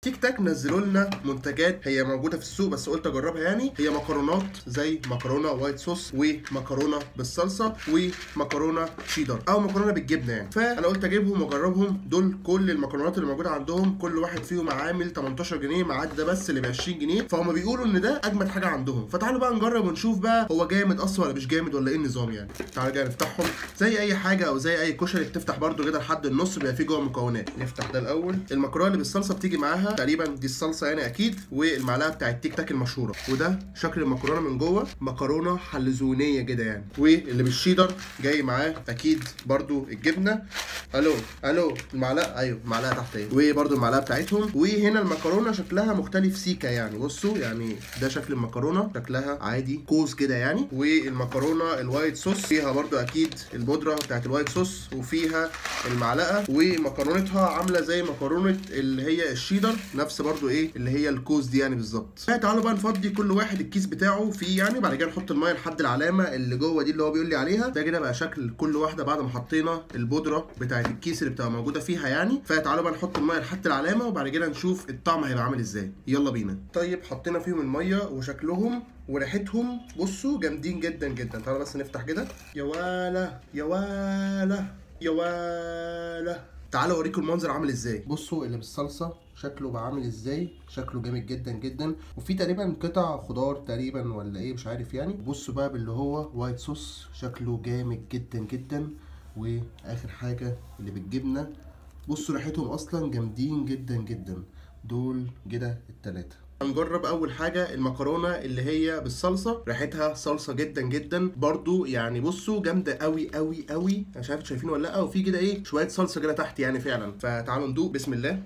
تيك تاك نزلوا لنا منتجات هي موجوده في السوق بس قلت اجربها يعني هي مكرونات زي مكرونه وايت صوص ومكرونه بالصلصه ومكرونه شيدر او مكرونه بالجبنه يعني فانا قلت اجيبهم واجربهم دول كل المكرونات اللي موجوده عندهم كل واحد فيهم عامل 18 جنيه ما عدا ده بس اللي ب 20 جنيه فهم بيقولوا ان ده اجمد حاجه عندهم فتعالوا بقى نجرب ونشوف بقى هو جامد اصلا ولا مش جامد ولا ايه النظام يعني تعالوا كده نفتحهم زي اي حاجه او زي اي كشري بتفتح برده كده لحد النص بيبقى فيه جوه مكونات نفتح ده الاول المكرونه اللي بالصلصه بتيجي معاها تقريبا دي الصلصه يعني اكيد والمعلقه بتاعت تيك تاك المشهوره وده شكل المكرونه من جوه مكرونه حلزونيه كده يعني واللي بالشيدر جاي معاه اكيد برده الجبنه الو الو المعلقه ايوه المعلقه تحت اهي وبرده المعلقه بتاعتهم وهنا المكرونه شكلها مختلف سيكا يعني بصوا يعني ده شكل المكرونه شكلها عادي كوز كده يعني والمكرونه الوايت صوص فيها برده اكيد البودره بتاعت الوايت صوص وفيها المعلقه ومكرونتها عامله زي مكرونه اللي هي الشيدر نفس برده ايه اللي هي الكوز دي يعني بالظبط تعالوا بقى نفضي كل واحد الكيس بتاعه فيه يعني بعد كده نحط الميه لحد العلامه اللي جوه دي اللي هو بيقول لي عليها ده كده بقى شكل كل واحده بعد ما حطينا البودره بتاعت الكيس اللي بتبقى موجوده فيها يعني فتعالوا بقى نحط الميه لحد العلامه وبعد كده نشوف الطعم هيبقى عامل ازاي يلا بينا طيب حطينا فيهم الميه وشكلهم وريحتهم بصوا جامدين جدا جدا تعالوا بس نفتح كده يا والا يا والا يا والا تعالوا اوريكم المنظر عامل ازاي بصوا اللي بالصلصه شكله بقى عامل ازاي شكله جامد جدا جدا وفي تقريبا قطع خضار تقريبا ولا ايه مش عارف يعني بصوا بقى باللي هو وايت صوص شكله جامد جدا جدا واخر حاجه اللي بالجبنه بصوا ريحتهم اصلا جامدين جدا جدا دول كده التلاته هنجرب اول حاجه المكرونه اللي هي بالصلصه ريحتها صلصه جدا جدا برضو يعني بصوا جامده قوي قوي قوي انا مش عارف شايفين ولا لا وفي كده ايه شويه صلصه كده تحت يعني فعلا فتعالوا ندوق بسم الله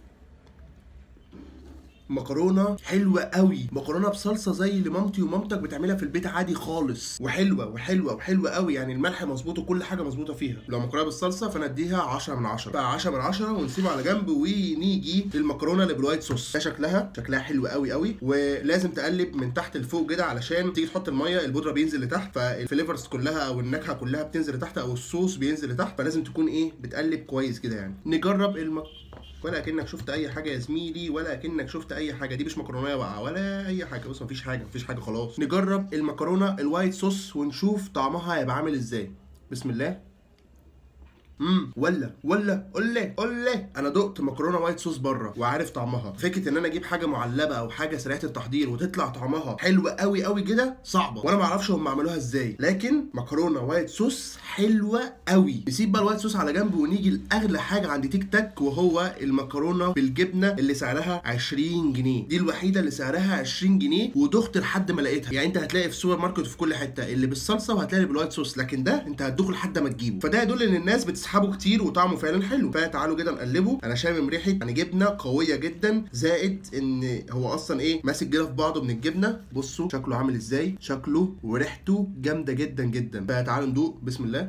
مكرونه حلوه قوي مكرونه بصلصه زي اللي مامتي ومامتك بتعملها في البيت عادي خالص وحلوه وحلوه وحلوه قوي يعني الملح مظبوط وكل حاجه مظبوطه فيها لو مكرونه بالصلصه فانا اديها 10 من 10 بقى 10 من 10 ونسيبه على جنب ونيجي للمكرونه اللي بالوايت صوص ده شكلها شكلها حلو قوي قوي ولازم تقلب من تحت لفوق كده علشان تيجي تحط الميه البودره بينزل لتحت فالفليفرز كلها او النكهه كلها بتنزل لتحت او الصوص بينزل لتحت فلازم تكون ايه بتقلب كويس كده يعني نجرب المك... ولا كأنك شفت اي حاجه يا زميلي ولا كأنك شفت اي حاجه دي مش مكرونه بقى ولا اي حاجه بص مفيش حاجه مفيش حاجه خلاص نجرب المكرونه الوايت صوص ونشوف طعمها هيبقى عامل ازاي بسم الله امم ولا ولا قول لي قول لي انا دقت مكرونه وايت صوص بره وعارف طعمها فكره ان انا اجيب حاجه معلبه او حاجه سريعه التحضير وتطلع طعمها حلو قوي قوي كده صعبه وانا ما اعرفش هم عملوها ازاي لكن مكرونه وايت صوص حلوه قوي نسيب بقى الوايت صوص على جنب ونيجي لاغلى حاجه عند تيك تاك وهو المكرونه بالجبنه اللي سعرها 20 جنيه دي الوحيده اللي سعرها 20 جنيه ودخت لحد ما لقيتها يعني انت هتلاقي في السوبر ماركت في كل حته اللي بالصلصه وهتلاقي اللي بالوايت صوص لكن ده انت هتدخل لحد ما تجيبه فده يدل ان الناس بتسحبه كتير وطعمه فعلا حلو فتعالوا كده نقلبه انا شامم ريحه يعني جبنه قويه جدا زائد ان هو اصلا ايه ماسك كده في بعضه من الجبنه بصوا شكله عامل ازاي شكله وريحته جامده جدا جدا فتعالوا ندوق بسم الله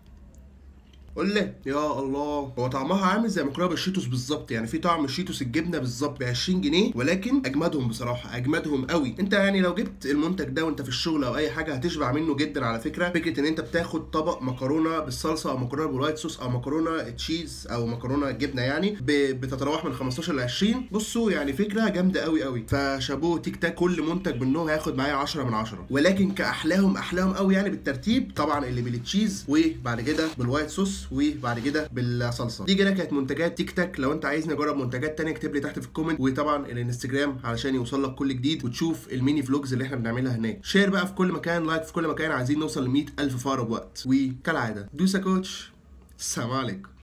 قول لي يا الله هو طعمها عامل زي مكرونه بالشيتوس بالظبط يعني في طعم الشيتوس الجبنه بالظبط ب 20 جنيه ولكن اجمدهم بصراحه اجمدهم قوي انت يعني لو جبت المنتج ده وانت في الشغل او اي حاجه هتشبع منه جدا على فكره فكره ان انت بتاخد طبق مكرونه بالصلصه او مكرونه بالوايت صوص او مكرونه تشيز او مكرونه جبنه يعني ب- بتتراوح من 15 ل 20 بصوا يعني فكره جامده قوي قوي فشابوه تيك تاك كل منتج منهم هياخد معايا 10 من 10 ولكن كاحلاهم احلاهم قوي يعني بالترتيب طبعا اللي بالتشيز وبعد كده بالوايت صوص وبعد كده بالصلصه دي كده كانت منتجات تيك تاك لو انت عايز نجرب منتجات تانية اكتب لي تحت في الكومنت وطبعا الانستجرام علشان يوصل لك كل جديد وتشوف الميني فلوجز اللي احنا بنعملها هناك شير بقى في كل مكان لايك في كل مكان عايزين نوصل ل 100000 في اقرب وقت وكالعاده دوسا كوتش السلام عليكم